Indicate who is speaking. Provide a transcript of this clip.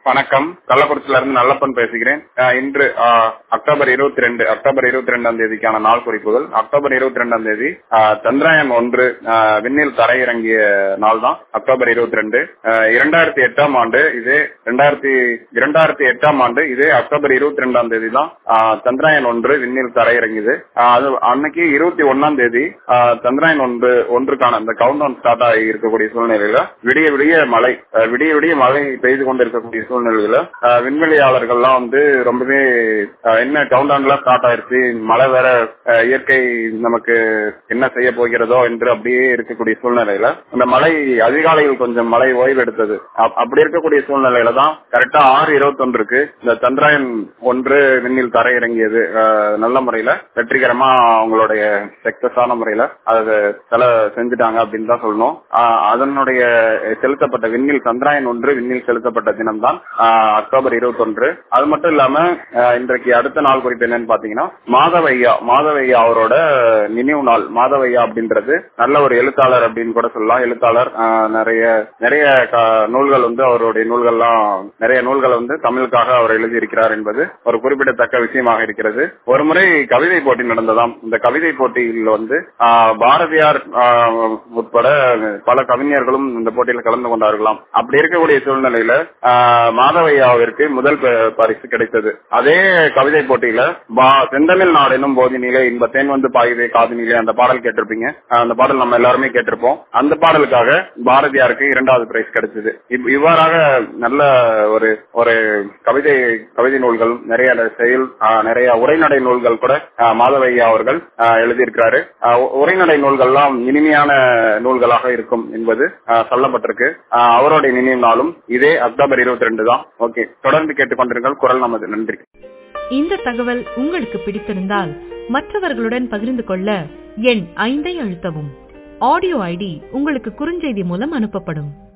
Speaker 1: வணக்கம் கள்ளக்குறிச்சியில இருந்து நல்லப்பன் பேசுகிறேன் அஹ் இன்று அஹ், அக்டோபர் இருபத்தி ரெண்டு அக்டோபர் இருபத்தி ரெண்டாம் தேதிக்கான நாள் குறிப்புகள் அக்டோபர் இருபத்தி ரெண்டாம் தேதி அஹ், சந்திராயன் ஒன்று அஹ், விண்ணில் தரையிறங்கிய நாள் தான் அக்டோபர் இருபத்தி ரெண்டு இரண்டாயிரத்தி எட்டாம் ஆண்டு இது ரெண்டாயிரத்தி இரண்டாயிரத்தி எட்டாம் ஆண்டு இது அக்டோபர் இருபத்தி ரெண்டாம் தேதி தான் அஹ், சந்திராயன் ஒன்று விண்ணில் தரையிறங்கியது அஹ், அது அன்னைக்கு இருபத்தி ஒன்னாம் தேதி அஹ், சந்திராயன் ஒன்று ஒன்றுக்கான அந்த கவுண்ட் டவுன் ஸ்டார்ட் ஆகி இருக்கக்கூடிய சூழ்நிலையில விடிய விடிய மழை அஹ், விடிய விடிய மழை பெய்து கொண்டிருக்கக்கூடிய சூழ்நிலையில அஹ், விண்வெளியாளர்கள்லாம் வந்து ரொம்பவே அஹ், என்ன கவுண்ட் டவுன்லாம் ஸ்டார்ட் ஆயிருச்சு மழை வேற அஹ், இயற்கை நமக்கு என்ன செய்ய போகிறதோ என்று அப்படியே இருக்கக்கூடிய சூழ்நிலையில அந்த மழை அதிகாலையில் கொஞ்சம் மழை ஓய்வு எடுத்தது அப்- அப்படி இருக்கக்கூடிய சூழ்நிலையில தான் கரெக்டா ஆறு இருபத்தொன்றுக்கு இந்த சந்திராயன் ஒன்று விண்ணில் தரையிறங்கியது அஹ், நல்ல முறையில வெற்றிகரமா அவங்களுடைய சக்சஸான முறையில அதை செல செஞ்சுட்டாங்க அப்படின்னு தான் சொல்லணும் அஹ், அதனுடைய செலுத்தப்பட்ட விண்ணில் சந்திராயன் ஒன்று விண்ணில் செலுத்தப்பட்ட தினம்தான் அஹ், அக்டோபர் இருபத்தொன்று அது மட்டும் இல்லாம அஹ், இன்றைக்கு அடுத்த நாள் குறிப்பு என்னன்னு பாத்தீங்கன்னா மாதவையா மாதவையா அவரோட நினைவு நாள் மாதவையா அப்படின்றது நல்ல ஒரு எழுத்தாளர் அப்படின்னு கூட சொல்லலாம் எழுத்தாளர் அஹ், நிறைய நிறைய க- நூல்கள் வந்து அவருடைய நூல்கள்லாம் நிறைய நூல்களை வந்து தமிழுக்காக அவர் எழுதியிருக்கிறார் என்பது ஒரு குறிப்பிடத்தக்க விஷயமாக இருக்கிறது ஒரு முறை கவிதை போட்டி நடந்ததாம் இந்த கவிதை போட்டியில் வந்து ஆஹ், பாரதியார் ஆஹ், உட்பட பல கவிஞர்களும் இந்த போட்டியில் கலந்து கொண்டார்களாம் அப்படி இருக்கக்கூடிய சூழ்நிலையில ஆஹ், மாதவையாவிற்கு முதல் ப- பரிசு கிடைத்தது அதே கவிதை போட்டியில பா- செந்தமிழ் நாடு எனும் போதினிலே இன்ப தேன் வந்து பாயுதே காதினிலே அந்த பாடல் கேட்டிருப்பீங்க ஆஹ், அந்த பாடல் நம்ம எல்லாருமே கேட்டிருப்போம் அந்த பாடலுக்காக பாரதியாருக்கு இரண்டாவது பிரைஸ் கிடைச்சது இவ்- இவ்வாறாக நல்ல ஒரு ஒரு கவிதை கவிதை நூல்கள் நிறைய செயல் ஆஹ், நிறைய உரைநடை நூல்கள் கூட ஆஹ், மாதவையா அவர்கள் ஆஹ், எழுதியிருக்கிறாரு ஆஹ், உ- உரைநடை நூல்கள்லாம் இனிமையான நூல்களாக இருக்கும் என்பது ஆஹ், சொல்லப்பட்டிருக்கு ஆஹ், அவருடைய நினைவு நாளும் இதே அக்டோபர் இருபத்தி ரெண்டு தான் ஓகே தொடர்ந்து கேட்டுக்கொண்டிருங்கள் குரல் நமது நன்றி
Speaker 2: இந்த தகவல் உங்களுக்கு பிடித்திருந்தால் மற்றவர்களுடன் பகிர்ந்து கொள்ள எண் ஐந்தை அழுத்தவும் ஆடியோ ஐடி உங்களுக்கு குறுஞ்செய்தி மூலம் அனுப்பப்படும்